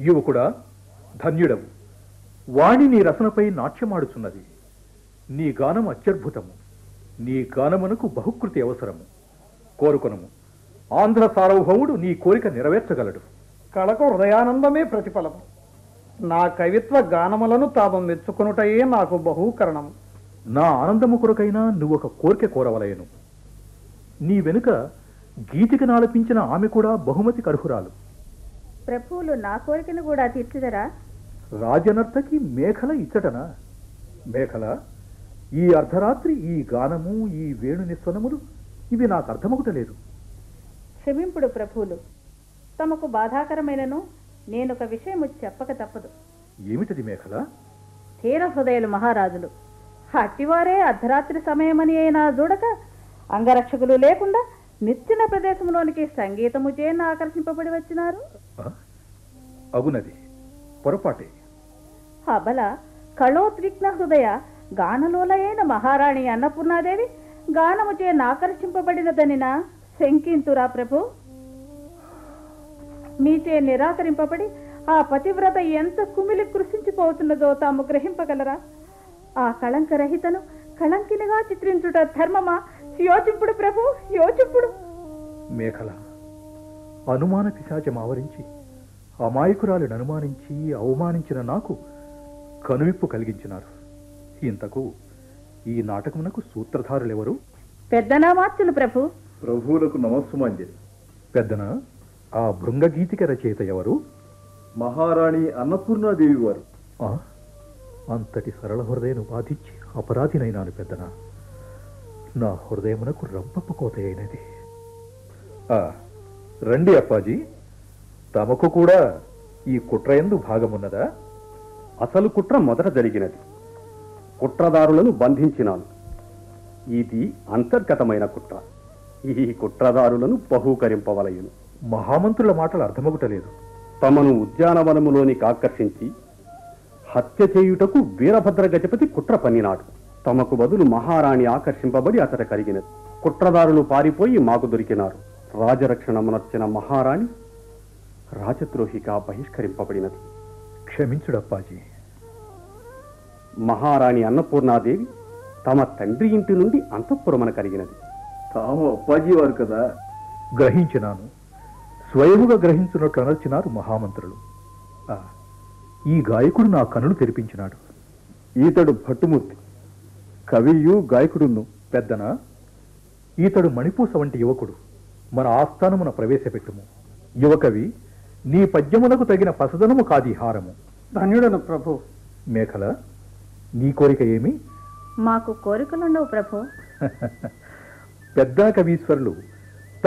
యువకుడా ధన్యుడవు వాణి నీ రసనపై నాట్యమాడుచున్నది నీ గానం అత్యద్భుతము నీ గానమునకు బహుకృతి అవసరము కోరుకొనము ఆంధ్ర సార్వభౌముడు నీ కోరిక నెరవేర్చగలడు కళకు హృదయానందమే ప్రతిఫలము నా కవిత్వ గానములను తాము మెచ్చుకొనుటయే నాకు బహూకరణము నా ఆనందము కొరకైనా నువ్వొక కోరిక కోరవలయను నీ వెనుక గీతికి నాలపించిన ఆమె కూడా బహుమతి అర్హురాలు ప్రభువులు నా కోరికను కూడా తీర్చిదరా రాజనర్తకి మేఖల ఇచ్చటనా మేఖల ఈ అర్ధరాత్రి ఈ గానము ఈ వేణుని స్వనములు ఇవి నాకు అర్థమవుటలేదు క్షమింపుడు ప్రభువులు తమకు బాధాకరమైనను నేనొక విషయము చెప్పక తప్పదు ఏమిటది మేఖల తీర హృదయులు మహారాజులు అట్టివారే అర్ధరాత్రి సమయమని అయినా చూడక అంగరక్షకులు లేకుండా నిచ్చిన ప్రదేశంలోనికి సంగీతము చేన ఆకర్షింపబడి వచ్చినారు ఆ? అగునది పొరపాటే అబల కళోద్విగ్న హృదయ గానలోలయైన మహారాణి అన్నపూర్ణాదేవి గానము చే ఆకర్షింపబడినదనిన శంకింతురా ప్రభు మీచే నిరాకరింపబడి ఆ పతివ్రత ఎంత కుమిలి కృషించిపోతున్నదో తాము గ్రహింపగలరా ఆ కళంకరహితను కళంకినిగా చిత్రించుట ధర్మమా యోచింపుడు ప్రభు యోచింపుడు మేఖల అనుమాన పిశాచం ఆవరించి అమాయకురాలిని అనుమానించి అవమానించిన నాకు కనువిప్పు కలిగించినారు ఇంతకు ఈ నాటకమునకు సూత్రధారులెవరు పెద్దనామాత్యులు ప్రభు ప్రభువులకు నమస్సుమాంజలి పెద్దన ఆ భృంగగీతిక రచయిత ఎవరు మహారాణి అన్నపూర్ణాదేవి వారు ఆ, అంతటి సరళ హృదయను బాధించి అపరాధినైనాను పెద్దన నా హృదయమునకు రంపపు కోత అయినది ఆ, రండి అప్పాజీ తమకు కూడా ఈ కుట్రయందు భాగమున్నదా అసలు కుట్ర మొదట జరిగినది కుట్రదారులను బంధించినాను ఇది అంతర్గతమైన కుట్ర ఈ కుట్రదారులను బహూకరింపవలయును మహామంత్రుల మాటలు అర్థమగుటలేదు తమను ఉద్యానవనములోనికి ఆకర్షించి హత్య చేయుటకు వీరభద్ర గజపతి కుట్ర పన్నినాడు తమకు బదులు మహారాణి ఆకర్షింపబడి అతట కలిగినది కుట్రదారులు పారిపోయి మాకు దొరికినారు రాజరక్షణమునర్చిన మహారాణి రాజద్రోహిగా బహిష్కరింపబడినది క్షమించుడు అప్పాజీ మహారాణి అన్నపూర్ణాదేవి తమ తండ్రి ఇంటి నుండి అంతఃపురమన కలిగినది తాము అప్పాజీ వారు కదా గ్రహించినాను స్వయముగా గ్రహించున్నట్లు అనర్చినారు మహామంత్రులు ఆ, ఈ గాయకుడు నా కనులు తెరిపించినాడు ఈతడు భట్టుమూర్తి కవియు గాయకుడును పెద్దన ఈతడు మణిపూస వంటి యువకుడు మన ఆస్థానమున ప్రవేశపెట్టుము యువకవి నీ పద్యమునకు తగిన పసదనము కాది హారము ధన్యుడను ప్రభు మేఖల నీ కోరిక ఏమి మాకు కోరికలుండవు ప్రభు పెద్ద కవీశ్వరులు